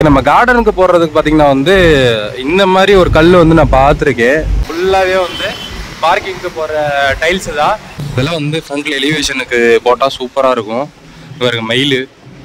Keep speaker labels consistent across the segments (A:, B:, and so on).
A: நம்ம கார்டனுக்கு போடுறதுக்கு பார்த்தீங்கன்னா வந்து இந்த மாதிரி ஒரு கல் வந்து நான் பார்த்துருக்கேன் ஃபுல்லாகவே வந்து பார்க்கிங்க்கு போகிற டைல்ஸ் தான் இதெல்லாம் வந்து ஃப்ரண்ட்ல எலிவேஷனுக்கு போட்டால் சூப்பராக இருக்கும் இவருங்க மயில்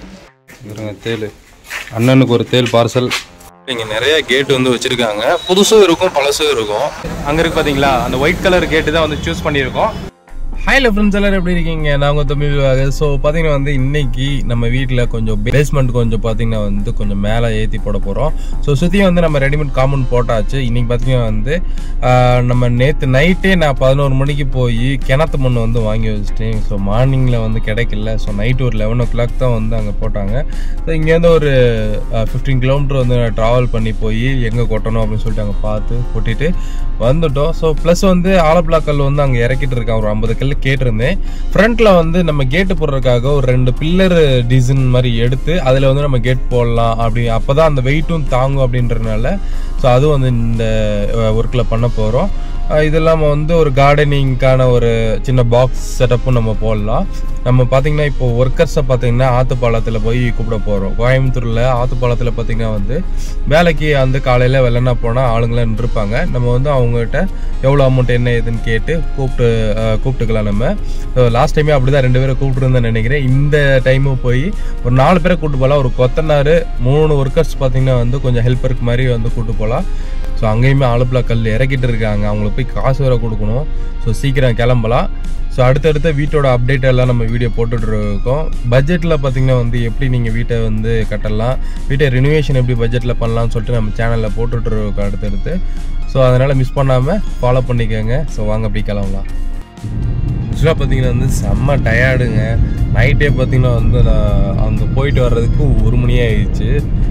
A: இவருங்க தேல் அண்ணனுக்கு ஒரு தேல் பார்சல் இங்கே நிறைய கேட் வந்து வச்சுருக்காங்க புதுசும் இருக்கும் பழசும் இருக்கும் அங்கே இருக்கு பார்த்தீங்களா அந்த ஒயிட் கலர் கேட்டு தான் வந்து சூஸ் பண்ணியிருக்கோம் ஹாய்ல ஃப்ரெண்ட்ஸ் எல்லாரும் எப்படி இருக்கீங்க நாங்கள் தமிழ் ஸோ பார்த்தீங்கன்னா வந்து இன்னைக்கு நம்ம வீட்டில் கொஞ்சம் பேஸ்மெண்ட் கொஞ்சம் பார்த்தீங்கன்னா வந்து கொஞ்சம் மேலே ஏற்றி போட போகிறோம் ஸோ சுற்றியும் வந்து நம்ம ரெடிமேட் காம்பவுண்ட் போட்டாச்சு இன்னைக்கு பார்த்தீங்கன்னா வந்து ஆஹ், நம்ம நேற்று நைட்டே நான் பதினோரு மணிக்கு போய் கிணத்து மண் வந்து வாங்கி வச்சிட்டேன் ஸோ மார்னிங்கில் வந்து கிடைக்கல ஸோ நைட்டு ஒரு லெவன் ஓ கிளாக் தான் வந்து அங்கே போட்டாங்க ஸோ இங்கேருந்து ஒரு ஃபிஃப்டீன் கிலோமீட்டர் வந்து ட்ராவல் பண்ணி போய் எங்கே கொட்டணும் அப்படின்னு சொல்லிட்டு அங்கே பார்த்து கொட்டிட்டு வந்துட்டோம் ஸோ ப்ளஸ் வந்து ஆலப்புழா கல் வந்து அங்கே இறக்கிட்டு இருக்கான் ஒரு ஐம்பது கல் கேட்டிருந்தேன் ஃப்ரண்ட்ல வந்து நம்ம கேட்டு போடுறதுக்காக ஒரு ரெண்டு பில்லர் டிசைன் மாதிரி எடுத்து அதில் வந்து நம்ம கேட் போடலாம் அப்படி அப்போ தான் அந்த வெயிட்டும் தாங்கும் அப்படின்றதுனால ஸோ அதுவும் வந்து இந்த ஒர்க்கில் பண்ண போகிறோம் இது இல்லாமல் வந்து ஒரு கார்டனிங்க்கான ஒரு சின்ன பாக்ஸ் செட்டப்பும் நம்ம போடலாம் நம்ம பார்த்தீங்கன்னா இப்போ ஒர்க்கர்ஸை பார்த்தீங்கன்னா ஆத்துப்பாலத்தில் போய் கூப்பிட போகிறோம் கோயம்புத்தூரில் ஆத்துப்பாலத்தில் பார்த்தீங்கன்னா வந்து வேலைக்கு வந்து காலையில் வெள்ளனா போனால் ஆளுங்களாம் நின்றுப்பாங்க நம்ம வந்து அவங்ககிட்ட எவ்வளோ அமௌண்ட் என்ன ஏதுன்னு கேட்டு கூப்பிட்டு அஹ், கூப்பிட்டுக்கலாம் நம்ம லாஸ்ட் டைமே அப்படி தான் ரெண்டு பேரை கூப்பிட்டுருந்தேன் நினைக்கிறேன் இந்த டைமும் போய் ஒரு நாலு பேரை கூப்பிட்டு போகலாம் ஒரு கொத்தனார் மூணு ஒர்க்கர்ஸ் பார்த்தீங்கன்னா வந்து கொஞ்சம் ஹெல்ப்பருக்கு மாதிரி வந்து கூப்பிட்டு போகலாம் ஸோ அங்கேயுமே ஆலப்புழா கல் இறக்கிட்டு இருக்காங்க அவங்களுக்கு போய் காசு வேற கொடுக்கணும் ஸோ சீக்கிரம் கிளம்பலாம் ஸோ அடுத்தடுத்த வீட்டோட அப்டேட் எல்லாம் நம்ம வீடியோ போட்டுட்டு இருக்கோம் பட்ஜெட்டில் பார்த்தீங்கன்னா வந்து எப்படி நீங்கள் வீட்டை வந்து கட்டலாம் வீட்டை ரினோவேஷன் எப்படி பட்ஜெட்டில் பண்ணலாம்னு சொல்லிட்டு நம்ம சேனலில் போட்டுட்டு இருக்கோம் அடுத்தடுத்து ஸோ அதனால் மிஸ் பண்ணாமல் ஃபாலோ பண்ணிக்கோங்க ஸோ வாங்க அப்படி கிளம்பலாம் ஆக்சுவலாக பார்த்தீங்கன்னா வந்து செம்ம டயர்டுங்க நைட்டே பார்த்தீங்கன்னா வந்து நான் அங்கே போயிட்டு வர்றதுக்கு ஒரு மணி ஆயிடுச்சு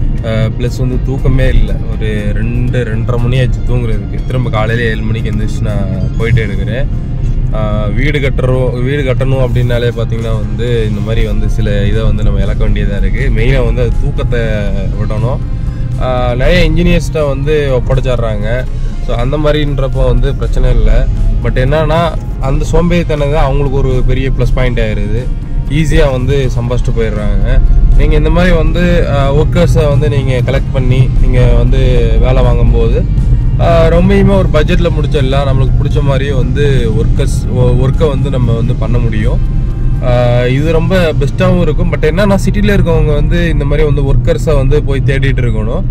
A: ப்ளஸ் வந்து தூக்கமே இல்லை ஒரு ரெண்டு ரெண்டரை மணி ஆச்சு தூங்குறதுக்கு திரும்ப காலையில் ஏழு மணிக்கு எழுந்திரிச்சு நான் போயிட்டே இருக்கிறேன் ஆஹ் வீடு கட்டுறோம் வீடு கட்டணும் அப்படின்னாலே பார்த்தீங்கன்னா வந்து இந்த மாதிரி வந்து சில இதை வந்து நம்ம இழக்க வேண்டியதாக இருக்குது மெயினாக வந்து அது தூக்கத்தை விடணும் ஆஹ் நிறைய இன்ஜினியர்ஸ்ட்ட வந்து ஒப்படைச்சிடுறாங்க ஸோ அந்த மாதிரின்றப்போ வந்து பிரச்சனை இல்லை பட் என்னன்னா அந்த சோம்பேறித்தனம் தான் அவங்களுக்கு ஒரு பெரிய ப்ளஸ் பாயிண்ட் ஆயிடுது ஈஸியாக வந்து சம்பாதிச்சுட்டு போயிடுறாங்க நீங்கள் இந்த மாதிரி வந்து ஒர்க்கர்ஸை வந்து நீங்கள் கலெக்ட் பண்ணி நீங்கள் வந்து வேலை வாங்கும்போது ஆஹ் ரொம்பயுமே ஒரு பட்ஜெட்டில் முடிச்சிடலாம் நம்மளுக்கு பிடிச்ச மாதிரியே வந்து ஒர்க்கர்ஸ் ஒர்க்கை வந்து நம்ம வந்து பண்ண முடியும் ஆஹ் இது ரொம்ப பெஸ்ட்டாகவும் இருக்கும் பட் என்னன்னா சிட்டியில் இருக்கவங்க வந்து இந்த மாதிரி வந்து ஒர்க்கர்ஸை வந்து போய் தேடிட்டு இருக்கணும்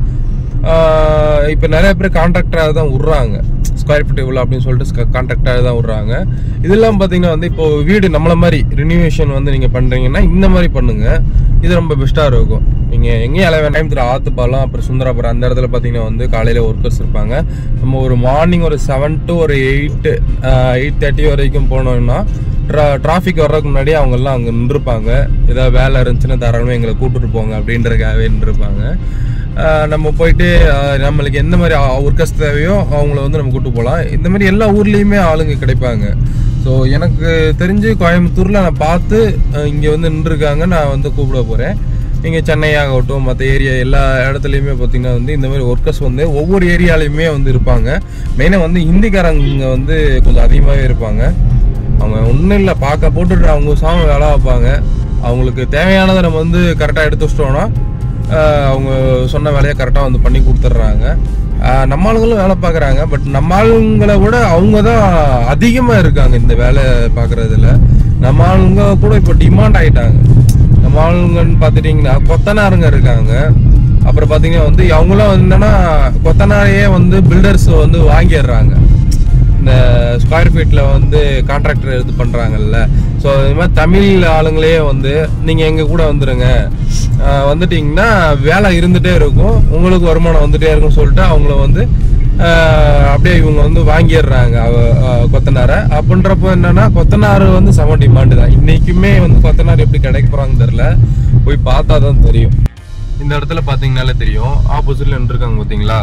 A: இப்போ நிறைய பேர் கான்ட்ராக்டராக தான் விட்றாங்க ஸ்கொயர் ஃபீட் இவ்வளோ அப்படின்னு சொல்லிட்டு கான்ட்ராக்டாக தான் விட்றாங்க இதெல்லாம் பார்த்தீங்கன்னா வந்து இப்போ வீடு நம்மள மாதிரி ரினியூவேஷன் வந்து நீங்கள் பண்ணுறீங்கன்னா இந்த மாதிரி பண்ணுங்க இது ரொம்ப பெஸ்ட்டாக இருக்கும் நீங்கள் எங்கேயும் அலைவ டைம் திரு ஆத்துப்பாலம் அப்புறம் சுந்தராபுரம் அந்த இடத்துல பார்த்தீங்கன்னா வந்து காலையில் ஒர்க்கர்ஸ் இருப்பாங்க நம்ம ஒரு மார்னிங் ஒரு செவன் டு ஒரு எயிட்டு எயிட் தேர்ட்டி வரைக்கும் போனோம்னா ட்ரா டிராஃபிக் வர்றதுக்கு முன்னாடி அவங்கெல்லாம் அங்கே நின்றுப்பாங்க ஏதாவது வேலை இருந்துச்சுன்னா தாராளமாக எங்களை கூப்பிட்டுட்டு போங்க அப்படின்றதுக்காகவே நின்றுப்பாங்க ஆஹ் நம்ம போயிட்டு ஆஹ் நம்மளுக்கு எந்த மாதிரி ஒர்க்கர்ஸ் தேவையோ அவங்கள வந்து நம்ம கூட்டு போகலாம் இந்த மாதிரி எல்லா ஊர்லேயுமே ஆளுங்க கிடைப்பாங்க ஸோ எனக்கு தெரிஞ்சு கோயம்புத்தூரில் நான் பார்த்து இங்கே வந்து நின்றுருக்காங்க நான் வந்து கூப்பிட போகிறேன் நீங்கள் சென்னை ஆகட்டும் மற்ற ஏரியா எல்லா இடத்துலையுமே பார்த்தீங்கன்னா வந்து இந்த மாதிரி ஒர்க்கர்ஸ் வந்து ஒவ்வொரு ஏரியாலையுமே வந்து இருப்பாங்க மெயினாக வந்து ஹிந்திக்காரங்க வந்து கொஞ்சம் அதிகமாகவே இருப்பாங்க அவங்க ஒன்றும் இல்லை பார்க்க போட்டுட்டு அவங்க சாமி வேலை வைப்பாங்க அவங்களுக்கு தேவையானதை நம்ம வந்து கரெக்டாக எடுத்து வச்சிட்டோம்னா ஆஹ் அவங்க சொன்ன வேலையை கரெக்டாக வந்து பண்ணி கொடுத்துட்றாங்க ஆஹ் நம்ம ஆளுங்களும் வேலை பார்க்குறாங்க பட் நம்ம ஆளுங்களை விட அவங்க தான் அதிகமாக இருக்காங்க இந்த வேலை பார்க்குறதுல நம்ம ஆளுங்க கூட இப்போ டிமாண்ட் ஆயிட்டாங்க நம்ம ஆளுங்கன்னு பார்த்துட்டிங்கன்னா கொத்தனாருங்க இருக்காங்க அப்புறம் பார்த்தீங்கன்னா வந்து அவங்களாம் வந்து என்னன்னா கொத்தனாரையே வந்து பில்டர்ஸ் வந்து வாங்கிடுறாங்க இந்த ஸ்கொயர் ஃபீட்டில் வந்து கான்ட்ராக்டர் எடுத்து பண்ணுறாங்கல்ல ஸோ இது மாதிரி தமிழ் ஆளுங்களே வந்து நீங்கள் எங்கள் கூட வந்துடுங்க ஆஹ் வந்துட்டீங்கன்னா வேலை இருந்துகிட்டே இருக்கும் உங்களுக்கு வருமானம் வந்துட்டே இருக்கும்னு சொல்லிட்டு அவங்கள வந்து ஆஹ் அப்படியே இவங்க வந்து வாங்கிடுறாங்க அவ- ஆஹ் கொத்தனாரை அப்படின்றப்போ என்னன்னா கொத்தனார் வந்து செம டிமாண்டு தான் இன்னைக்குமே வந்து கொத்தனார் எப்படி கிடைக்க போகிறாங்கன்னு தெரில போய் பார்த்தா தான் தெரியும் இந்த இடத்துல பார்த்தீங்கனாலே தெரியும் ஆப்போசிட்ல நின்றுருக்காங்க பார்த்தீங்களா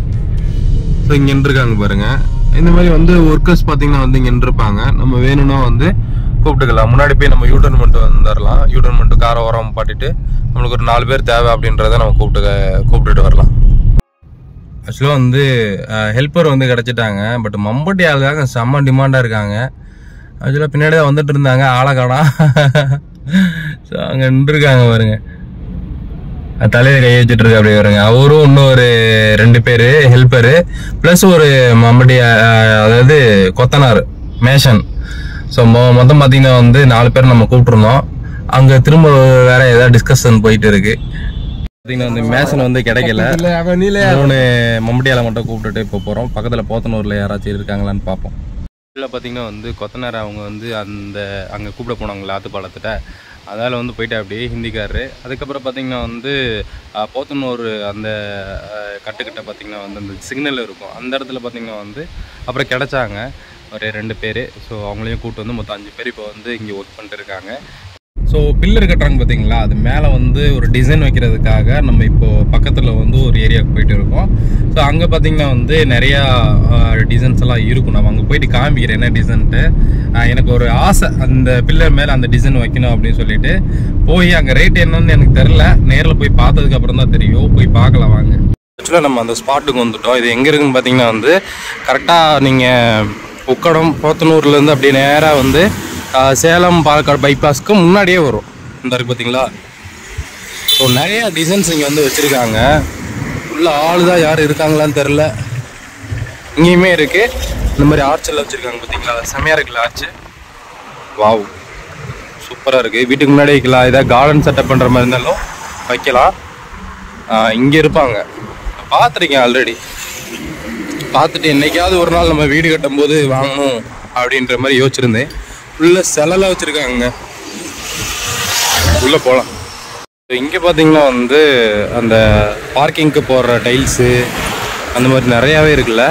A: ஸோ இங்கே நின்றுருக்காங்க பாருங்க இந்த மாதிரி வந்து ஒர்க்கர்ஸ் பார்த்தீங்கன்னா வந்து இங்கே நின்றுப்பாங்க நம்ம வேணும்னா வந்து கூப்பிட்டுக்கலாம் முன்னாடி போய் நம்ம யூட்டர்ன் பண்ணிட்டு வந்துடலாம் யூட்டர்ன் பண்ணிட்டு காரை ஓரம் பாட்டிட்டு நம்மளுக்கு ஒரு நாலு பேர் தேவை அப்படின்றத நம்ம கூப்பிட்டு கூப்பிட்டுட்டு வரலாம் ஆக்சுவலாக வந்து ஹெல்ப்பர் வந்து கிடச்சிட்டாங்க பட் மம்பட்டி ஆளுக்காக செம்ம டிமாண்டாக இருக்காங்க ஆக்சுவலாக பின்னாடி தான் வந்துட்டு இருந்தாங்க ஆளை காணா ஸோ அங்கே நின்றுருக்காங்க பாருங்க தலையில கை வச்சுட்டு இருக்கு அப்படி வருங்க அவரும் இன்னும் ஒரு ரெண்டு பேரு ஹெல்ப்பரு ப்ளஸ் ஒரு மம்படி அஹ், அதாவது கொத்தனார் மேஷன் ஸோ மொத்தம் பார்த்தீங்கன்னா வந்து நாலு பேர் நம்ம கூப்பிட்டுருந்தோம் அங்கே திரும்ப வேற ஏதாவது டிஸ்கஷன் போயிட்டு இருக்கு பார்த்தீங்கன்னா வந்து மேஷன் வந்து கிடைக்கல மூணு மம்பட்டியால மட்டும் கூப்பிட்டுட்டு இப்போ போகிறோம் பக்கத்தில் போத்தனூரில் யாராச்சும் இருக்காங்களான்னு பார்ப்போம் இதில் பார்த்தீங்கன்னா வந்து கொத்தனார் அவங்க வந்து அந்த அங்கே கூப்பிட போனாங்களா ஆத்துப்பாலத்திட்ட அதால் வந்து போயிட்டு அப்படியே ஹிந்திக்காரரு அதுக்கப்புறம் பார்த்தீங்கன்னா வந்து அஹ், போத்தனூர் அந்த அஹ், கட்டுக்கிட்ட பார்த்தீங்கன்னா வந்து அந்த சிக்னல் இருக்கும் அந்த இடத்துல பார்த்தீங்கன்னா வந்து அப்புறம் கிடைச்சாங்க ஒரு ரெண்டு பேர் ஸோ அவங்களையும் கூப்பிட்டு வந்து மொத்தம் அஞ்சு பேர் இப்போ வந்து இங்கே ஒர்க் பண்ணிட்டு இருக்காங்க ஸோ பில்லர் கட்டுறாங்க பார்த்தீங்களா அது மேலே வந்து ஒரு டிசைன் வைக்கிறதுக்காக நம்ம இப்போ பக்கத்தில் வந்து ஒரு ஏரியாவுக்கு போயிட்டு இருக்கோம் ஸோ அங்கே பார்த்தீங்கன்னா வந்து நிறையா டிசைன்ஸ் எல்லாம் இருக்கும் நம்ம அங்கே போயிட்டு காமிக்கிறேன் என்ன டிசைன்ட்டு எனக்கு ஒரு ஆசை அந்த பில்லர் மேலே அந்த டிசைன் வைக்கணும் அப்படின்னு சொல்லிட்டு போய் அங்கே ரேட் என்னன்னு எனக்கு தெரில நேரில் போய் பார்த்ததுக்கு அப்புறம் தான் தெரியும் போய் பார்க்கலாம் வாங்க ஆக்சுவலாக நம்ம அந்த ஸ்பாட்டுக்கு வந்துட்டோம் இது எங்கே இருக்குன்னு பார்த்தீங்கன்னா வந்து கரெக்டாக நீங்கள் உக்கடம் போத்தனூர்லேருந்து அப்படியே நேராக வந்து ஆஹ், சேலம் பாலக்காடு பைபாஸ்க்கு முன்னாடியே வரும் இந்த இருக்கு பார்த்தீங்களா ஸோ நிறைய டிசைன்ஸ் இங்கே வந்து வச்சுருக்காங்க உள்ள ஆள் தான் யார் இருக்காங்களான்னு தெரில இங்கேயுமே இருக்குது இந்த மாதிரி ஆர்ச் எல்லாம் வச்சுருக்காங்க பார்த்தீங்களா செமையாக இருக்குல்ல ஆர்ச்சு வாவ் சூப்பராக இருக்குது வீட்டுக்கு முன்னாடி வைக்கலாம் ஏதாவது கார்டன் செட்டப் பண்ணுற மாதிரி இருந்தாலும் வைக்கலாம் இங்கே இருப்பாங்க பார்த்துருக்கேன் ஆல்ரெடி பார்த்துட்டு என்னைக்காவது ஒரு நாள் நம்ம வீடு கட்டும்போது வாங்கணும் அப்படின்ற மாதிரி யோசிச்சிருந்தேன் உள்ள செலலாம் வச்சுருக்காங்க உள்ளே போகலாம் இங்கே பார்த்தீங்கன்னா வந்து அந்த பார்க்கிங்க்கு போடுற டைல்ஸு அந்த மாதிரி நிறையாவே இருக்குல்ல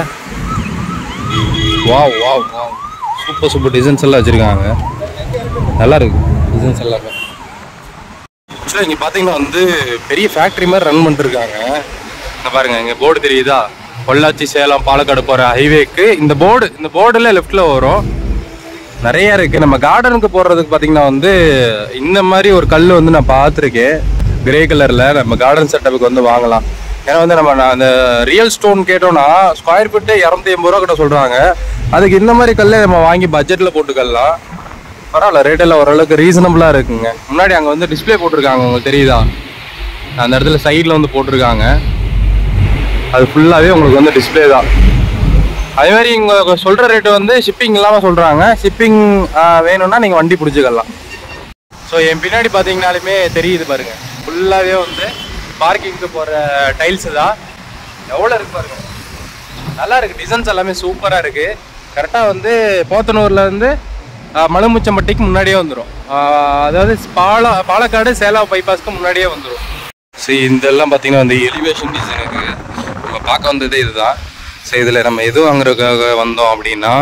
A: wow wow wow super super designs எல்லாம் வச்சுருக்காங்க நல்லா இருக்கு டிசைன்ஸ் எல்லாமே ஆக்சுவலாக இங்கே பார்த்தீங்கன்னா வந்து பெரிய ஃபேக்ட்ரி மாதிரி ரன் பண்ணிருக்காங்க இங்க பாருங்க இங்கே போர்டு தெரியுதா பொள்ளாச்சி சேலம் பாலக்காடு போகிற ஹைவேக்கு இந்த போர்டு இந்த போர்டில் லெஃப்டில் வரும் நிறைய இருக்கு நம்ம கார்டனுக்கு போடுறதுக்கு பார்த்தீங்கன்னா வந்து இந்த மாதிரி ஒரு கல் வந்து நான் பார்த்துருக்கேன் கிரே கலரில் நம்ம கார்டன் செட்டப்புக்கு வந்து வாங்கலாம் ஏன்னா வந்து நம்ம நான் அந்த ரியல் ஸ்டோன் கேட்டோம்னா ஸ்கொயர் ஃபீட்டு இரநூத்தி எண்பது ரூபா கிட்ட சொல்கிறாங்க அதுக்கு இந்த மாதிரி கல்லை நம்ம வாங்கி பட்ஜெட்டில் போட்டுக்கலாம் பரவாயில்ல ரேட் எல்லாம் ஓரளவுக்கு ரீசனபிளாக இருக்குங்க முன்னாடி அங்கே வந்து டிஸ்ப்ளே போட்டிருக்காங்க உங்களுக்கு தெரியுதா அந்த இடத்துல சைடில் வந்து போட்டிருக்காங்க அது ஃபுல்லாகவே உங்களுக்கு வந்து டிஸ்ப்ளே தான் அதே மாதிரி இங்கே சொல்கிற ரேட்டு வந்து ஷிப்பிங் இல்லாமல் சொல்கிறாங்க ஷிப்பிங் வேணும்னா நீங்கள் வண்டி பிடிச்சிக்கலாம் ஸோ என் பின்னாடி பார்த்தீங்கனாலுமே தெரியுது பாருங்க ஃபுல்லாகவே வந்து பார்க்கிங்க்கு போகிற டைல்ஸு தான் எவ்வளோ இருக்கு பாருங்க நல்லா இருக்கு டிசைன்ஸ் எல்லாமே சூப்பராக இருக்கு கரெக்டாக வந்து போத்தனூர்ல இருந்து ஆஹ், மலுமுச்சம்பட்டிக்கு முன்னாடியே வந்துடும் அதாவது பாலா பாலக்காடு சேலம் பைபாஸ்க்கு முன்னாடியே வந்துடும் சரி இதெல்லாம் பார்த்தீங்கன்னா வந்து எலிவேஷன் டிசைனுக்கு நம்ம பார்க்க வந்ததே இதுதான் ஸோ இதில் நம்ம எது வாங்குறதுக்காக வந்தோம் அப்படின்னா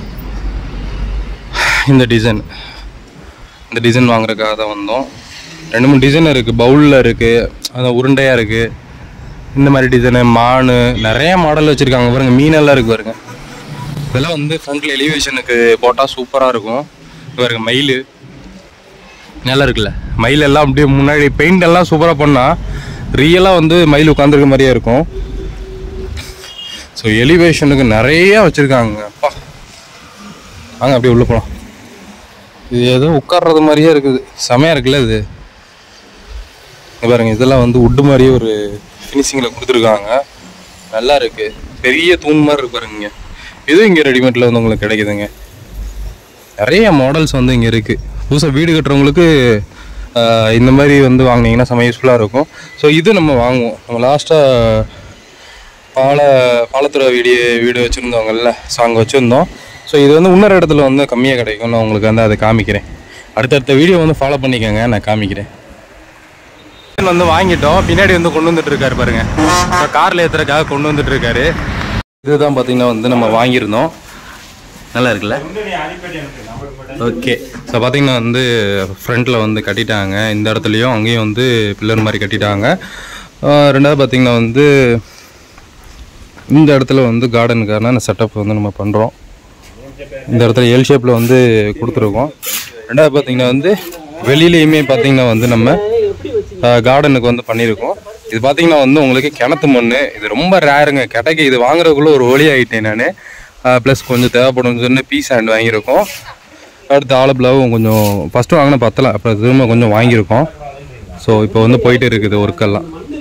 A: இந்த டிசைன் இந்த டிசைன் வாங்குறதுக்காக தான் வந்தோம் ரெண்டு மூணு டிசைன் இருக்குது பவுலில் இருக்குது அந்த உருண்டையாக இருக்குது இந்த மாதிரி டிசைனு மான் நிறைய மாடல் வச்சுருக்காங்க பாருங்க மீனெல்லாம் இருக்கு பாருங்க இதெல்லாம் வந்து ஃப்ரண்ட்ல எலிவேஷனுக்கு போட்டால் சூப்பராக இருக்கும் இது பாருங்க மயில் நல்லா இருக்குல்ல மயில் எல்லாம் அப்படியே முன்னாடி பெயிண்ட் எல்லாம் சூப்பராக பண்ணால் ரியலாக வந்து மயில் உட்காந்துருக்க மாதிரியே இருக்கும் ஸோ எலிவேஷனுக்கு நிறைய வச்சுருக்காங்க அப்பா வாங்க அப்படியே உள்ளே போகலாம் இது ஏதோ உட்கார்றது மாதிரியே இருக்குது செமையாக இருக்குல்ல இது இங்க பாருங்க இதெல்லாம் வந்து உட்டு மாதிரியே ஒரு ஃபினிஷிங்கில் கொடுத்துருக்காங்க நல்லா இருக்கு பெரிய தூண் மாதிரி இருக்கு பாருங்க இதுவும் இங்கே ரெடிமேட்ல வந்து உங்களுக்கு கிடைக்குதுங்க நிறைய மாடல்ஸ் வந்து இங்கே இருக்குது புதுசாக வீடு கட்டுறவங்களுக்கு ஆஹ், இந்த மாதிரி வந்து வாங்குனீங்கன்னா செம்ம யூஸ்ஃபுல்லாக இருக்கும் ஸோ இது நம்ம வாங்குவோம் நம்ம லாஸ்ட்டாக பால பாலத்துறை வீடு வீடு வச்சுருந்தவங்கல்ல ஸோ அங்கே வச்சுருந்தோம் ஸோ இது வந்து இன்னொரு இடத்துல வந்து கம்மியாக கிடைக்கும் நான் உங்களுக்கு வந்து அதை காமிக்கிறேன் அடுத்தடுத்த வீடியோ வந்து ஃபாலோ பண்ணிக்கோங்க நான் காமிக்கிறேன் வந்து வாங்கிட்டோம் பின்னாடி வந்து கொண்டு வந்துட்டு இருக்காரு பாருங்க இப்போ காரில் ஏற்றுறதுக்காக கொண்டு வந்துட்டு இருக்காரு இதுதான் பார்த்தீங்கன்னா வந்து நம்ம வாங்கியிருந்தோம் நல்லா இருக்குல்ல ஓகே ஸோ பார்த்தீங்கன்னா வந்து ஃப்ரண்ட்டில் வந்து கட்டிட்டாங்க இந்த இடத்துலையும் அங்கேயும் வந்து பில்லர் மாதிரி கட்டிட்டாங்க ஆஹ் ரெண்டாவது பார்த்தீங்கன்னா வந்து இந்த இடத்துல வந்து கார்டனுக்கான செட்டப் வந்து நம்ம பண்ணுறோம் இந்த இடத்துல எல் ஷேப்பில் வந்து கொடுத்துருக்கோம் ரெண்டாவது பார்த்தீங்கன்னா வந்து வெளியிலையுமே பார்த்தீங்கன்னா வந்து நம்ம கார்டனுக்கு வந்து பண்ணியிருக்கோம் இது பார்த்தீங்கன்னா வந்து உங்களுக்கு கிணத்து மண் இது ரொம்ப ரேருங்க கிடைக்க இது வாங்குறதுக்குள்ள ஒரு வழி ஆகிட்டேன் நான் ப்ளஸ் கொஞ்சம் தேவைப்படும் சொல்லி பீஸ் ஹேண்ட் வாங்கியிருக்கோம் அடுத்து ஆலப்பிளாவும் கொஞ்சம் ஃபஸ்ட்டு வாங்கின பத்தலை அப்புறம் திரும்ப கொஞ்சம் வாங்கியிருக்கோம் ஸோ இப்போ வந்து போயிட்டு இருக்குது ஒர்க்கெல்லாம்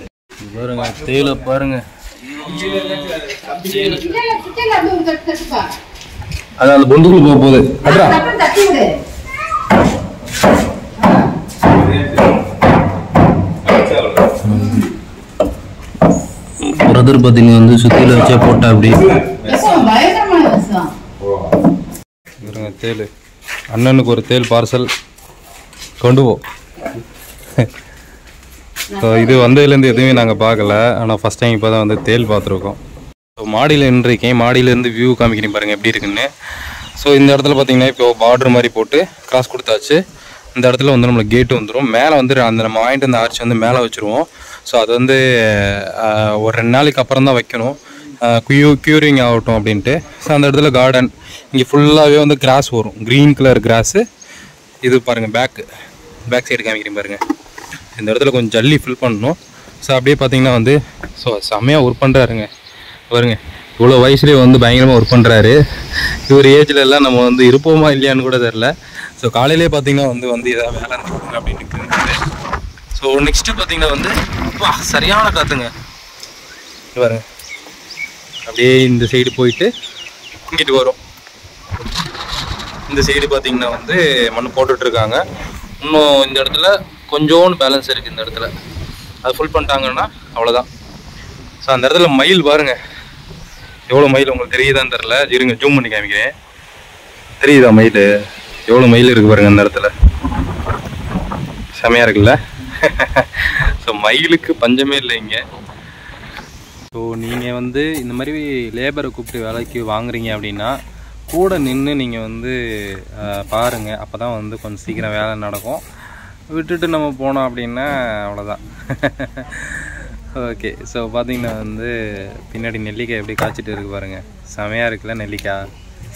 A: பாருங்க தேயிலை பாருங்க அது அந்த பொந்துக்குள்ள போக போகுது அட்ரா பிரதர் பார்த்தீங்கன்னா வந்து சுத்தியில வச்சா போட்டா அப்படி
B: பயங்கரமான விஷயம்
A: பாருங்க தேல் அண்ணனுக்கு ஒரு தேல் பார்சல் கொண்டு போ ஸோ இது வந்ததுலேருந்து எதுவுமே நாங்கள் பார்க்கல ஆனால் ஃபஸ்ட் டைம் இப்போ தான் வந்து தேல் பார்த்துருக்கோம் ஸோ மாடியில் நின்றுருக்கேன் மாடியிலேருந்து வியூ காமிக்கிறேன் பாருங்கள் எப்படி இருக்குன்னு ஸோ இந்த இடத்துல பார்த்தீங்கன்னா இப்போ பார்டர் மாதிரி போட்டு கிராஸ் கொடுத்தாச்சு இந்த இடத்துல வந்து நம்மளுக்கு கேட்டு வந்துடும் மேலே வந்து அந்த நம்ம வாங்கிட்டு வந்த ஆர்ச் வந்து மேலே வச்சுருவோம் ஸோ அது வந்து ஆஹ், ஒரு ரெண்டு நாளைக்கு அப்புறம் தான் வைக்கணும் க்யூ க்யூரிங் ஆகட்டும் அப்படின்ட்டு ஸோ அந்த இடத்துல கார்டன் இங்கே ஃபுல்லாகவே வந்து கிராஸ் வரும் க்ரீன் கலர் கிராஸு இது பாருங்கள் பேக்கு பேக் சைடு காமிக்கிறேன் பாருங்கள் இந்த இடத்துல கொஞ்சம் ஜல்லி ஃபில் பண்ணணும் ஸோ அப்படியே பார்த்தீங்கன்னா வந்து ஸோ செம்மையாக ஒர்க் பண்ணுறாருங்க பாருங்க இவ்வளோ வயசுலேயே வந்து பயங்கரமாக ஒர்க் பண்ணுறாரு இவர் ஏஜ்ல எல்லாம் நம்ம வந்து இருப்போமா இல்லையான்னு கூட தெரில ஸோ காலையிலே பார்த்தீங்கன்னா வந்து வந்து ஏதாவது வேலை நடக்குங்க அப்படின்னு இருக்காரு ஸோ நெக்ஸ்ட்டு பார்த்தீங்கன்னா வந்து வா சரியான காற்றுங்க இங்க பாருங்க அப்படியே இந்த சைடு போயிட்டு இங்கிட்டு வரும் இந்த சைடு பார்த்தீங்கன்னா வந்து மண் போட்டுட்டு இருக்காங்க இன்னும் இந்த இடத்துல கொஞ்சோண்டு பேலன்ஸ் இருக்குது இந்த இடத்துல அது ஃபுல் பண்ணிட்டாங்கன்னா அவ்வளோதான் ஸோ அந்த இடத்துல மயில் பாருங்க எவ்வளோ மயில் உங்களுக்கு தெரியுதான்னு தெரில இருங்க ஜூம் பண்ணி காமிக்கிறேன் தெரியுதா மயில் எவ்வளோ மயில் இருக்கு பாருங்க அந்த இடத்துல செமையாக இருக்குல்ல ஸோ மயிலுக்கு பஞ்சமே இல்லை இங்கே ஸோ நீங்கள் வந்து இந்த மாதிரி லேபரை கூப்பிட்டு வேலைக்கு வாங்குறீங்க அப்படின்னா கூட நின்று நீங்கள் வந்து அஹ், பாருங்க அப்போ தான் வந்து கொஞ்சம் சீக்கிரம் வேலை நடக்கும் விட்டுட்டு நம்ம போனோம் அப்படின்னா அவ்வளோதான் ஓகே ஸோ பார்த்தீங்கன்னா வந்து பின்னாடி நெல்லிக்காய் எப்படி காய்ச்சிட்டு இருக்கு பாருங்க செமையாக இருக்குல்ல நெல்லிக்காய்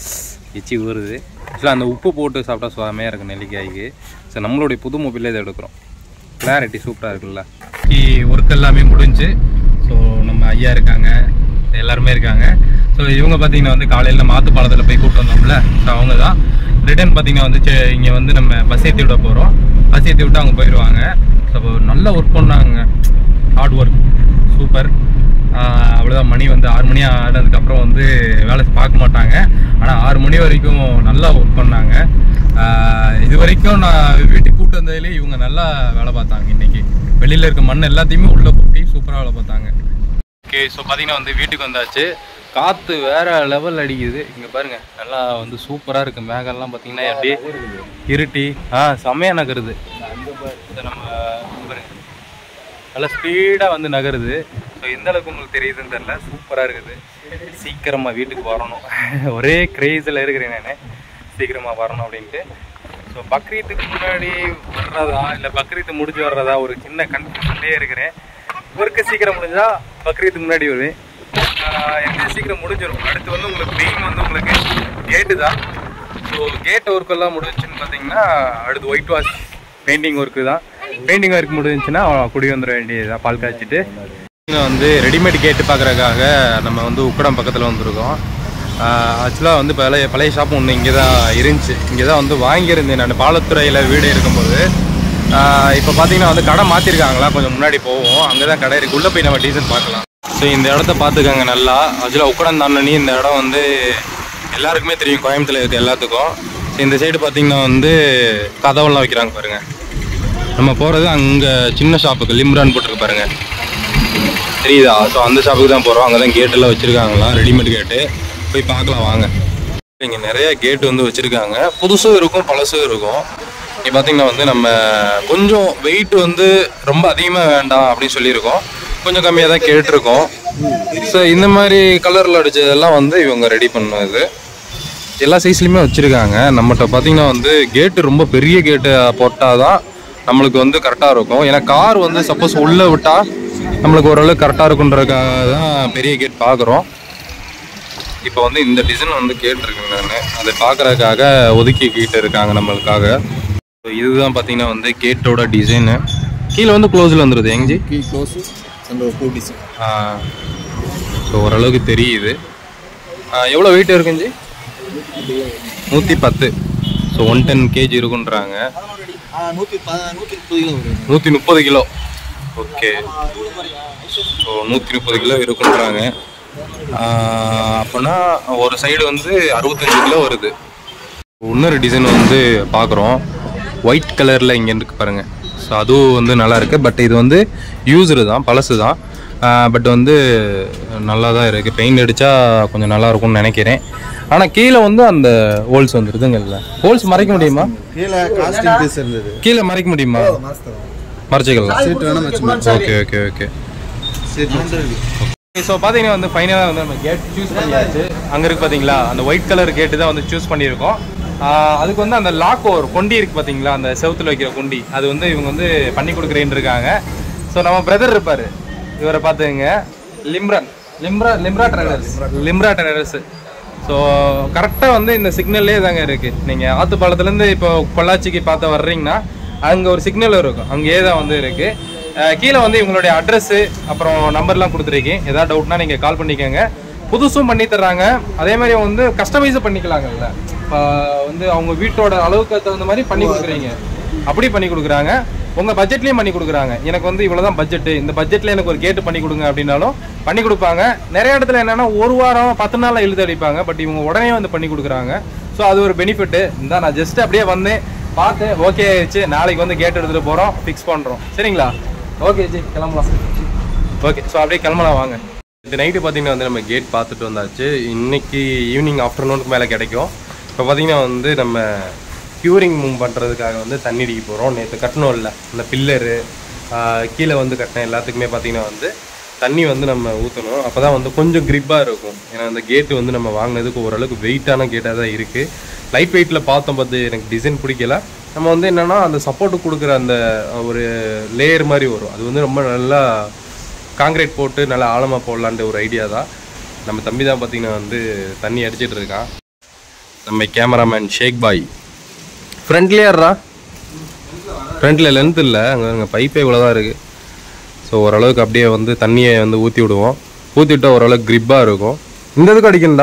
A: எச்சி ஊறுது ஆக்சுவலாக அந்த உப்பு போட்டு சாப்பிட்டா செமையாக இருக்கும் நெல்லிக்காய்க்கு ஸோ நம்மளுடைய புது மொபைலில் இதை எடுக்கிறோம் கிளாரிட்டி சூப்பராக இருக்குல்ல ஒர்க் எல்லாமே முடிஞ்சு ஸோ நம்ம ஐயா இருக்காங்க எல்லாருமே இருக்காங்க ஸோ இவங்க பார்த்தீங்கன்னா வந்து காலையில் மாத்து பாலத்தில் போய் கூப்பிட்டு வந்தோம்ல ஸோ அவங்க தான் ரிட்டர்ன் பார்த்தீங்கன்னா வந்து இங்கே வந்து நம்ம பஸ் ஏற்றி விட போகிறோம் பஸ் ஏற்றி விட்டு அவங்க போயிடுவாங்க ஸோ நல்லா ஒர்க் பண்ணாங்க ஹார்ட் ஒர்க் சூப்பர் அவ்வளோதான் மணி வந்து ஆறு மணி ஆனதுக்கப்புறம் வந்து வேலை பார்க்க மாட்டாங்க ஆனால் ஆறு மணி வரைக்கும் நல்லா ஒர்க் பண்ணாங்க ஆஹ் இது வரைக்கும் நான் வீட்டுக்கு கூப்பிட்டு வந்ததுலேயே இவங்க நல்லா வேலை பார்த்தாங்க இன்னைக்கு வெளியில் இருக்க மண் எல்லாத்தையுமே உள்ளே கூட்டி சூப்பராக வேலை பார்த்தாங்க ஓகே ஸோ பார்த்தீங்கன்னா வந்து வீட்டுக்கு வந்தாச்சு காற்று வேற லெவல் அடிக்குது இங்கே பாருங்க நல்லா வந்து சூப்பராக இருக்கு மேகம்லாம் பார்த்தீங்கன்னா அப்படியே இருட்டி ஆ செம்மையாக நகருது இதை நம்ம பாருங்க நல்லா ஸ்பீடாக வந்து நகருது ஸோ எந்த அளவுக்கு உங்களுக்கு தெரியுதுன்னு தெரில சூப்பராக இருக்குது சீக்கிரமாக வீட்டுக்கு வரணும் ஒரே கிரேஸில் இருக்கிறேன் நான் சீக்கிரமாக வரணும் அப்படின்ட்டு ஸோ பக்ரீத்துக்கு முன்னாடி வர்றதா இல்லை பக்ரீத்து முடிஞ்சு வர்றதா ஒரு சின்ன கன்ஃபியூஷன்லேயே இருக்கிறேன் ஒர்க்கு சீக்கிரம் முடிஞ்சா பக்ரீத்துக்கு முன்னாடி வருவேன் எனக்கு சீக்கிரம் முடிஞ்சிடும் அடுத்து வந்து உங்களுக்கு மெயின் வந்து உங்களுக்கு கேட்டு தான் ஸோ கேட் ஒர்க் எல்லாம் முடிஞ்சுன்னு பார்த்தீங்கன்னா அடுத்து ஒயிட் வாஷ் பெயிண்டிங் ஒர்க்கு தான் பெயிண்டிங் ஒர்க் முடிஞ்சுச்சுன்னா குடி வந்துட வேண்டியதுதான் பால் காய்ச்சிட்டு இங்க வந்து ரெடிமேட் கேட்டு பார்க்குறதுக்காக நம்ம வந்து உக்கடம் பக்கத்தில் வந்திருக்கோம் ஆக்சுவலாக வந்து பழைய பழைய ஷாப் ஒன்று இங்கே தான் இருந்துச்சு இங்கே தான் வந்து வாங்கியிருந்தேன் நான் பாலத்துறையில் வீடு இருக்கும்போது இப்போ பார்த்தீங்கன்னா வந்து கடை மாற்றிருக்காங்களா கொஞ்சம் முன்னாடி போவோம் அங்கே தான் கடை இருக்குது உள்ளே போய் நம்ம டீசல் பார்க்கலாம் ஸோ இந்த இடத்த பார்த்துக்கோங்க நல்லா ஆக்சுவலாக உக்கடம் தாண்டனி இந்த இடம் வந்து எல்லாருக்குமே தெரியும் கோயம்புத்தூர்ல இருக்க எல்லாத்துக்கும் ஸோ இந்த சைடு பார்த்தீங்கன்னா வந்து கதவெல்லாம் வைக்கிறாங்க பாருங்கள் நம்ம போகிறது அங்கே சின்ன ஷாப்புக்கு லிம்ரான் போட்டிருக்கு பாருங்க தெரியுதா ஸோ அந்த ஷாப்புக்கு தான் போகிறோம் அங்கே தான் கேட்டெல்லாம் வச்சுருக்காங்களாம் ரெடிமேட் கேட்டு போய் பார்க்கலாம் வாங்க இங்கே நிறைய கேட் வந்து வச்சுருக்காங்க புதுசும் இருக்கும் பழசும் இருக்கும் இங்கே பார்த்தீங்கன்னா வந்து நம்ம கொஞ்சம் வெயிட் வந்து ரொம்ப அதிகமாக வேண்டாம் அப்படின்னு சொல்லியிருக்கோம் கொஞ்சம் கம்மியாக தான் கேட்டிருக்கோம் ஸோ இந்த மாதிரி கலரில் அடிச்சதெல்லாம் வந்து இவங்க ரெடி பண்ணது எல்லா சைஸ்லையுமே வச்சுருக்காங்க நம்மகிட்ட பார்த்தீங்கன்னா வந்து கேட்டு ரொம்ப பெரிய கேட்டு போட்டால் தான் நம்மளுக்கு வந்து கரெக்டாக இருக்கும் ஏன்னா கார் வந்து சப்போஸ் உள்ளே விட்டால் நம்மளுக்கு ஓரளவுக்கு கரெக்டாக இருக்குன்றதுக்காக தான் பெரிய கேட் பார்க்குறோம் இப்போ வந்து இந்த டிசைன் வந்து கேட்டிருக்கேன் நான் அதை பார்க்குறதுக்காக ஒதுக்கிக்கிட்டு இருக்காங்க நம்மளுக்காக So இதுதான் பார்த்தீங்கன்னா வந்து கேட்டோட டிசைனு கீழே வந்து க்ளோஸில் வந்துடுது எங்கஜி
C: கீ க்ளோஸ் அந்த ஃபுல் டிசைன்
A: ஸோ ஓரளவுக்கு தெரியுது எவ்வளோ வெயிட் இருக்குஞ்சி நூற்றி பத்து ஸோ ஒன் டென் கேஜி இருக்குன்றாங்க
C: நூற்றி ப நூற்றி முப்பது கிலோ வரும்
A: நூற்றி முப்பது கிலோ ஓகே ஸோ நூற்றி முப்பது கிலோ இருக்குன்றாங்க அப்போனா ஒரு சைடு வந்து அறுபத்தஞ்சு கிலோ வருது இன்னொரு டிசைன் வந்து பார்க்குறோம் ஒயிட் கலரில் இங்கே இருக்கு பாருங்க ஸோ அதுவும் வந்து நல்லா இருக்கு பட் இது வந்து யூஸ்டு தான் பழசு தான் பட் வந்து நல்லா தான் இருக்குது பெயிண்ட் அடித்தா கொஞ்சம் நல்லா இருக்கும்னு நினைக்கிறேன் ஆனால் கீழே வந்து அந்த ஹோல்ஸ் வந்துருதுங்கல்ல ஹோல்ஸ் மறைக்க முடியுமா
C: கீழே காஸ்டிங் பீஸ் இருந்தது
A: கீழே மறைக்க முடியுமா மறைச்சிக்கலாம்
C: சீட் வேணா வச்சு
A: okay okay okay
C: seat
A: so பார்த்தீங்கன்னா வந்து ஃபைனலாக வந்து நம்ம கேட் சூஸ் பண்ணியாச்சு அங்கே இருக்கு பார்த்தீங்களா அந்த ஒயிட் கலர் கேட்டு தான் வந்து சூஸ் பண்ணியிருக்கோம் ஆஹ் அதுக்கு வந்து அந்த லாக் ஒரு கொண்டி இருக்கு பார்த்தீங்களா அந்த செவுத்துல வைக்கிற கொண்டி அது வந்து இவங்க வந்து பண்ணி கொடுக்குறேன்னு இருக்காங்க ஸோ நம்ம பிரதர் இருப்பார் இவரை பார்த்துங்க Limran Limra Limra traders Limra traders so கரெக்டாக வந்து இந்த சிக்னல்லே தாங்க இருக்குது நீங்கள் ஆத்துப்பாலத்துலேருந்து இப்போ பொள்ளாச்சிக்கு பார்த்து வர்றீங்கன்னா அங்கே ஒரு சிக்னல் இருக்கும் அங்கேயே தான் வந்து இருக்குது கீழே வந்து இவங்களுடைய அட்ரஸ்ஸு அப்புறம் நம்பர்லாம் கொடுத்துருக்கேன் ஏதாவது டவுட்னா நீங்கள் கால் பண்ணிக்கோங்க புதுசும் பண்ணி தர்றாங்க அதே மாதிரி வந்து கஸ்டமைஸும் பண்ணிக்கலாங்கல்ல இப்போ வந்து அவங்க வீட்டோட அளவுக்கு தகுந்த மாதிரி பண்ணி கொடுக்குறீங்க அப்படி பண்ணி கொடுக்குறாங்க உங்கள் பட்ஜெட்லேயும் பண்ணி கொடுக்குறாங்க எனக்கு வந்து இவ்வளோ தான் பட்ஜெட்டு இந்த பட்ஜெட்டில் எனக்கு ஒரு கேட்டு பண்ணி கொடுங்க அப்படின்னாலும் பண்ணி கொடுப்பாங்க நிறைய இடத்துல என்னன்னா ஒரு வாரம் பத்து நாளில் இழுத்து அடிப்பாங்க பட் இவங்க உடனே வந்து பண்ணி கொடுக்குறாங்க ஸோ அது ஒரு பெனிஃபிட்டு இந்த நான் ஜஸ்ட் அப்படியே வந்தேன் பார்த்து ஓகே ஆயிடுச்சு நாளைக்கு வந்து கேட் எடுத்துகிட்டு போகிறோம் ஃபிக்ஸ் பண்ணுறோம் சரிங்களா ஓகே ஜி கிளம்பலாம் ஓகே ஸோ அப்படியே கிளம்பலாம் வாங்க இந்த நைட்டு பார்த்தீங்கன்னா வந்து நம்ம கேட் பார்த்துட்டு வந்தாச்சு இன்னைக்கு ஈவினிங் ஆஃப்டர்நூனுக்கு மேலே கிடைக்கும் இப்போ பார்த்தீங்கன்னா வந்து நம்ம க்யூரிங் மூவ் பண்ணுறதுக்காக வந்து தண்ணி அடிக்க போகிறோம் நேற்று கட்டணும் இல்லை இந்த பில்லரு கீழே வந்து கட்டின எல்லாத்துக்குமே பார்த்தீங்கன்னா வந்து தண்ணி வந்து நம்ம ஊற்றணும் அப்போ தான் வந்து கொஞ்சம் கிரிப்பாக இருக்கும் ஏன்னா அந்த கேட்டு வந்து நம்ம வாங்கினதுக்கு ஓரளவுக்கு வெயிட்டான கேட்டாக தான் இருக்குது லைட் வெயிட்டில் பார்த்தோம் பார்த்து எனக்கு டிசைன் பிடிக்கல நம்ம வந்து என்னென்னா அந்த சப்போர்ட்டு கொடுக்குற அந்த ஒரு லேயர் மாதிரி வரும் அது வந்து ரொம்ப நல்லா காங்கிரீட் போட்டு நல்லா ஆழமாக போடலான்ட்டு ஒரு ஐடியா தான் நம்ம தம்பி தான் பார்த்தீங்கன்னா வந்து தண்ணி அடிச்சிட்டு இருக்கான் நம்ம கேமராமேன் ஷேக் பாய் ஃப்ரண்ட்லேயாடுறா ஃப்ரண்ட்டில் லென்த் இல்லை அங்கே பைப்பே இவ்வளோ தான் இருக்குது ஸோ ஓரளவுக்கு அப்படியே வந்து தண்ணியை வந்து ஊற்றி விடுவோம் ஊற்றி விட்டால் ஓரளவுக்கு க்ரிப்பாக இருக்கும் இந்த இதுக்கு அடிக்கணும்டா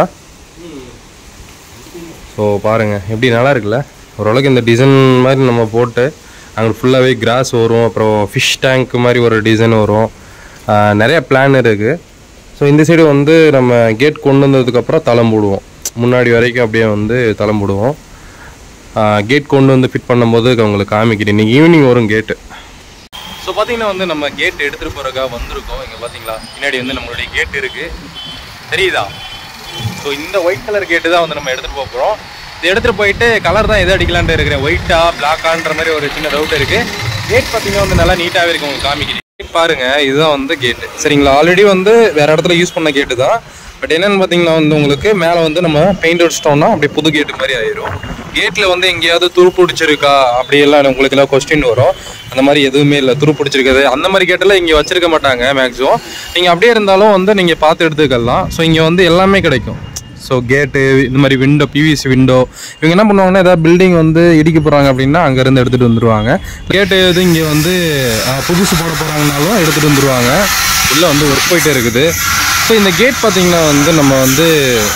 A: ஸோ பாருங்கள் எப்படி நல்லா இருக்குல்ல ஓரளவுக்கு இந்த டிசைன் மாதிரி நம்ம போட்டு அங்கே ஃபுல்லாகவே கிராஸ் வரும் அப்புறம் ஃபிஷ் டேங்க் மாதிரி ஒரு டிசைன் வரும் ஆஹ் நிறைய பிளான் இருக்குது ஸோ இந்த சைடு வந்து நம்ம கேட் கொண்டு வந்ததுக்கப்புறம் தளம் போடுவோம் முன்னாடி வரைக்கும் அப்படியே வந்து தளம் போடுவோம் கேட் கொண்டு வந்து ஃபிட் பண்ணும்போது உங்களுக்கு காமிக்கிறேன் இன்னைக்கு ஈவினிங் வரும் கேட்டு ஸோ பார்த்தீங்கன்னா வந்து நம்ம கேட் எடுத்துகிட்டு போகிறக்காக வந்திருக்கோம் இங்கே பார்த்தீங்களா பின்னாடி வந்து நம்மளுடைய கேட் இருக்குது தெரியுதா ஸோ இந்த ஒயிட் கலர் கேட்டு தான் வந்து நம்ம எடுத்துகிட்டு போக போகிறோம் இது எடுத்துகிட்டு போயிட்டு கலர் தான் எது அடிக்கலான்ட்டு இருக்கிறேன் ஒயிட்டா பிளாக்கான்ற மாதிரி ஒரு சின்ன டவுட் இருக்குது கேட் பார்த்தீங்கன்னா வந்து நல்லா நீட்டாகவே இருக்கும் உங்களுக்கு காமிக்கிறேன் பாருங்க இதுதான் வந்து கேட்டு சரிங்களா ஆல்ரெடி வந்து வேற இடத்துல யூஸ் பண்ண கேட்டு தான் பட் என்னன்னு பார்த்தீங்கன்னா வந்து உங்களுக்கு மேலே வந்து நம்ம பெயிண்ட் அடிச்சிட்டோம்னா அப்படியே புது கேட்டு மாதிரி ஆயிரும் கேட்டில் வந்து எங்கேயாவது துரு பிடிச்சிருக்கா அப்படியெல்லாம் உங்களுக்கு எல்லாம் கொஸ்டின் வரும் அந்த மாதிரி எதுவுமே இல்லை துரு பிடிச்சிருக்காது அந்த மாதிரி கேட்டெல்லாம் இங்கே வச்சிருக்க மாட்டாங்க மேக்ஸிமம் நீங்கள் அப்படியே இருந்தாலும் வந்து நீங்கள் பார்த்து எடுத்துக்கலாம் ஸோ இங்கே வந்து எல்லாமே கிடைக்கும் ஸோ கேட்டு இந்த மாதிரி விண்டோ பிவிசி விண்டோ இவங்க என்ன பண்ணுவாங்கன்னா ஏதாவது பில்டிங் வந்து இடிக்க போகிறாங்க அப்படின்னா அங்கேருந்து எடுத்துகிட்டு வந்துருவாங்க கேட்டு இது இங்கே வந்து அஹ், புதுசு போட போகிறாங்கனாலும் எடுத்துகிட்டு வந்துருவாங்க உள்ளே வந்து ஒர்க் போயிட்டே இருக்குது ஸோ இந்த கேட் பார்த்தீங்கன்னா வந்து நம்ம வந்து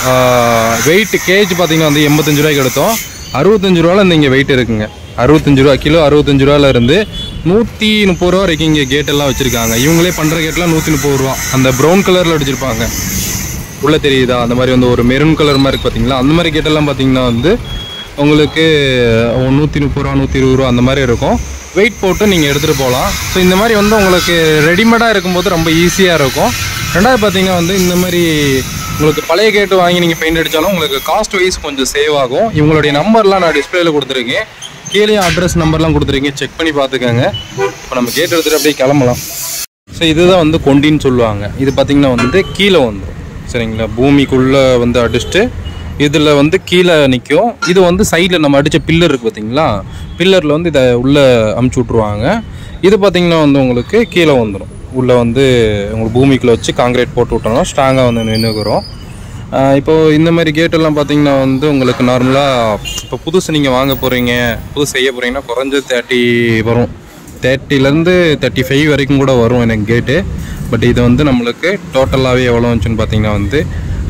A: வெயிட் கேஜ் பார்த்தீங்கன்னா வந்து எண்பத்தஞ்சு ரூபாய்க்கு எடுத்தோம் அறுபத்தஞ்சு ரூபாவில் இந்த இங்கே வெயிட் இருக்குங்க அறுபத்தஞ்சு ரூபா கிலோ அறுபத்தஞ்சு ரூபால இருந்து நூற்றி முப்பது ரூபா வரைக்கும் இங்கே கேட் எல்லாம் வச்சுருக்காங்க இவங்களே பண்ணுற கேட்லாம் நூற்றி முப்பது ரூபா அந்த ப்ரௌன் கலரில் அடிச்சிருப்பாங்க உள்ள தெரியுதா அந்த மாதிரி வந்து ஒரு மெரூன் கலர் மாதிரி இருக்கு பார்த்தீங்களா அந்த மாதிரி கேட்டெல்லாம் பார்த்தீங்கன்னா வந்து உங்களுக்கு நூற்றி முப்பது ரூபா நூற்றி இருபது ரூபா அந்த மாதிரி இருக்கும் வெயிட் போட்டு நீங்கள் எடுத்துகிட்டு போகலாம் ஸோ இந்த மாதிரி வந்து உங்களுக்கு ரெடிமேடாக இருக்கும்போது ரொம்ப ஈஸியாக இருக்கும் ரெண்டாவது பார்த்தீங்கன்னா வந்து இந்த மாதிரி உங்களுக்கு பழைய கேட்டு வாங்கி நீங்கள் பெயிண்ட் அடித்தாலும் உங்களுக்கு காஸ்ட் வைஸ் கொஞ்சம் சேவ் ஆகும் இவங்களுடைய நம்பர்லாம் நான் டிஸ்பிளேல கொடுத்துருக்கேன் கீழே அட்ரஸ் நம்பர்லாம் கொடுத்துருக்கீங்க செக் பண்ணி பார்த்துக்கோங்க இப்போ நம்ம கேட் எடுத்துகிட்டு அப்படியே கிளம்பலாம் ஸோ இதுதான் வந்து கொண்டின்னு சொல்லுவாங்க இது பார்த்தீங்கன்னா வந்து கீழே வந்துடும் சரிங்களா பூமிக்குள்ளே வந்து அடிச்சுட்டு இதில் வந்து கீழே நிற்கும் இது வந்து சைடில் நம்ம அடித்த பில்லர் இருக்குது பார்த்தீங்களா பில்லரில் வந்து இதை உள்ளே அமுச்சு விட்ருவாங்க இது பார்த்தீங்கன்னா வந்து உங்களுக்கு கீழே வந்துடும் உள்ளே வந்து உங்களுக்கு பூமிக்குள்ளே வச்சு காங்கிரீட் போட்டு விட்டோம்னா ஸ்ட்ராங்காக வந்து நின்றுக்கிறோம் இப்போ இந்த மாதிரி கேட்டெல்லாம் பார்த்தீங்கன்னா வந்து உங்களுக்கு நார்மலாக இப்போ புதுசு நீங்கள் வாங்க போகிறீங்க புதுசு செய்ய போகிறீங்கன்னா குறைஞ்ச தேர்ட்டி வரும் தேர்ட்டிலேருந்து தேர்ட்டி ஃபைவ் வரைக்கும் கூட வரும் எனக்கு கேட்டு பட் இது வந்து நம்மளுக்கு டோட்டலாகவே எவ்வளோ வந்துச்சுன்னு பார்த்தீங்கன்னா வந்து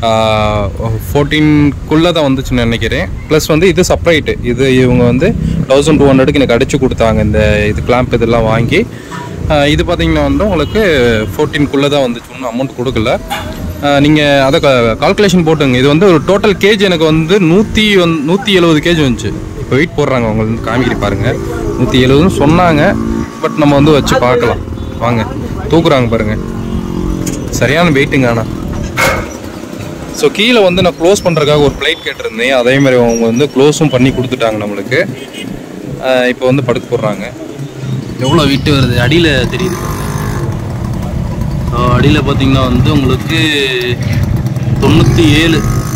A: ஃபோர்டீன்குள்ளே தான் வந்துச்சுன்னு நினைக்கிறேன் ப்ளஸ் வந்து இது செப்பரேட்டு இது இவங்க வந்து தௌசண்ட் டூ ஹண்ட்ரடுக்கு எனக்கு அடிச்சு கொடுத்தாங்க இந்த இது கிளாம்ப் இதெல்லாம் வாங்கி அஹ் இது பார்த்தீங்கன்னா வந்து உங்களுக்கு ஃபோர்டீன்குள்ளே தான் வந்துச்சு ஒன்றும் அமௌண்ட் கொடுக்கல நீங்கள் அதை கால்குலேஷன் போட்டுங்க இது வந்து ஒரு டோட்டல் கேஜ் எனக்கு வந்து நூற்றி வந் நூற்றி எழுபது கேஜ் வந்துச்சு இப்போ வெயிட் போடுறாங்க அவங்க வந்து காமிக்கிற பாருங்க நூற்றி எழுபதுன்னு சொன்னாங்க பட் நம்ம வந்து வச்சு பார்க்கலாம் வாங்க தூக்குறாங்க பாருங்க சரியான வெயிட்டுங்க ஆனால் ஸோ கீழே வந்து நான் க்ளோஸ் பண்ணுறதுக்காக ஒரு பிளேட் கேட்டிருந்தேன் அதே மாதிரி அவங்க வந்து க்ளோஸும் பண்ணி கொடுத்துட்டாங்க நம்மளுக்கு இப்போ வந்து படுக்க போடுறாங்க எவ்வளோ வெயிட் வருது அடியில் தெரியுது அடியில் பார்த்தீங்கன்னா வந்து உங்களுக்கு தொண்ணூற்றி ஏழு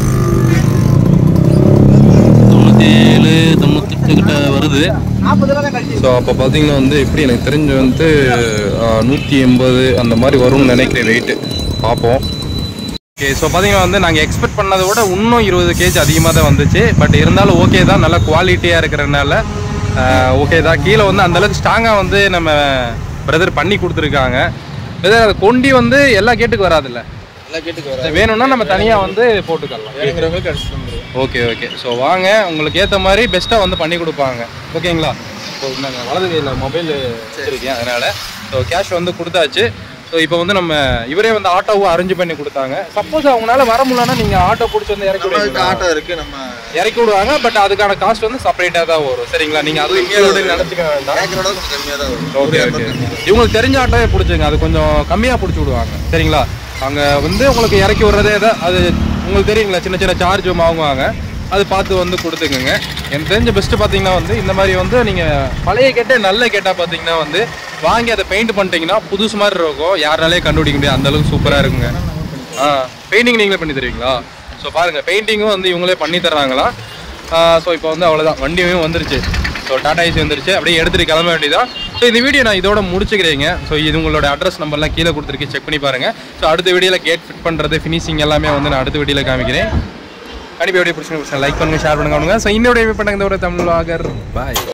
A: தொண்ணூற்றி ஏழு தொண்ணூத்தெட்டு கிட்ட வருது ஸோ அப்போ பார்த்தீங்கன்னா வந்து எப்படி எனக்கு தெரிஞ்சு வந்து நூற்றி எண்பது அந்த மாதிரி வரும்னு நினைக்கிறேன் வெயிட்டு பார்ப்போம் ஓகே ஸோ பார்த்தீங்கன்னா வந்து நாங்கள் எக்ஸ்பெக்ட் பண்ணதை விட இன்னும் இருபது கேஜி அதிகமாக தான் வந்துச்சு பட் இருந்தாலும் ஓகே தான் நல்ல குவாலிட்டியாக இருக்கிறதுனால ஓகே தான் கீழே வந்து அந்த அளவுக்கு ஸ்ட்ராங்காக வந்து நம்ம பிரதர் பண்ணி கொடுத்துருக்காங்க பிரதர் அது கொண்டி வந்து எல்லா கேட்டுக்கு வராதுல்ல
C: எல்லாம் கேட்டுக்கு வர
A: வேணும்னா நம்ம தனியாக வந்து போட்டுக்கலாம்
C: வேணுங்கிறவங்களுக்கு அடிச்சுட்டு வந்துருவோம்
A: ஓகே ஓகே ஸோ வாங்க உங்களுக்கு ஏற்ற மாதிரி பெஸ்ட்டாக வந்து பண்ணி கொடுப்பாங்க ஓகேங்களா ஸோ நாங்கள் வலது கையில் மொபைல் வச்சுருக்கேன் அதனால் ஸோ கேஷ் வந்து கொடுத்தாச்சு ஸோ இப்போ வந்து நம்ம இவரே வந்து ஆட்டோவும் அரேஞ்ச் பண்ணி கொடுத்தாங்க சப்போஸ் அவங்களால வர முடியலன்னா நீங்கள் ஆட்டோ பிடிச்சி வந்து இறக்கி
C: நம்மளுக்கு
A: விடுவீங்களா?
C: ஆட்டோ இருக்கு நம்ம
A: இறக்கி விடுவாங்க பட் அதுக்கான காஸ்ட் வந்து செப்பரேட்டாக தான் வரும் சரிங்களா நீங்கள் அது இங்கே நினச்சிக்க வேண்டாம்
C: கேட்கறோட கொஞ்சம் கம்மியாக தான் வரும்
A: ஓகே ஓகே இவங்களுக்கு தெரிஞ்ச ஆட்டோவே பிடிச்சிங்க அது கொஞ்சம் கம்மியாக பிடிச்சி விடுவாங்க சரிங்களா அங்கே வந்து உங்களுக்கு இறக்கி விடுறதே தான் அது உங்களுக்கு தெரியுங்களா சின்ன சின்ன சார்ஜ் வாங்குவாங்க அது பார்த்து வந்து கொடுத்துக்குங்க எனக்கு தெரிஞ்ச பெஸ்ட்டு பார்த்தீங்கன்னா வந்து இந்த மாதிரி வந்து நீங்கள் பழைய கேட்டே நல்ல கேட்டால் பார்த்தீங்கன்னா வந்து வாங்கி அதை பெயிண்ட் பண்ணிட்டீங்கன்னா புதுசு மாதிரி இருக்கும் யாராலே கண்டுபிடிக்க முடியாது அந்த அளவுக்கு சூப்பராக இருக்குங்க ஆ பெயிண்டிங் நீங்களே பண்ணி தருவீங்களா ஸோ பாருங்கள் பெயிண்டிங்கும் வந்து இவங்களே பண்ணி தர்றாங்களா ஸோ இப்போ வந்து அவ்வளோதான் வண்டியும் வந்துருச்சு ஸோ டாடா ஏசி வந்துருச்சு அப்படியே எடுத்துட்டு கிளம்ப வேண்டியதான் ஸோ இந்த வீடியோ நான் இதோட முடிச்சுக்கிறேங்க ஸோ இது உங்களோட அட்ரஸ் நம்பர்லாம் கீழே கொடுத்துருக்கு செக் பண்ணி பாருங்க ஸோ அடுத்த வீடியோவில் கேட் ஃபிட் பண்ணுறது ஃபினிஷிங் எல்லாமே வந்து நான் அடுத்த வீடியோவில் காமிக்கிறேன் கண்டிப்பாக வீடியோ பிடிச்சிங்க லைக் பண்ணுங்க ஷேர் பண்ணுங்க ஸோ இன்னொரு பண்ணுங்க இந்த ஒரு தமிழ் பாய்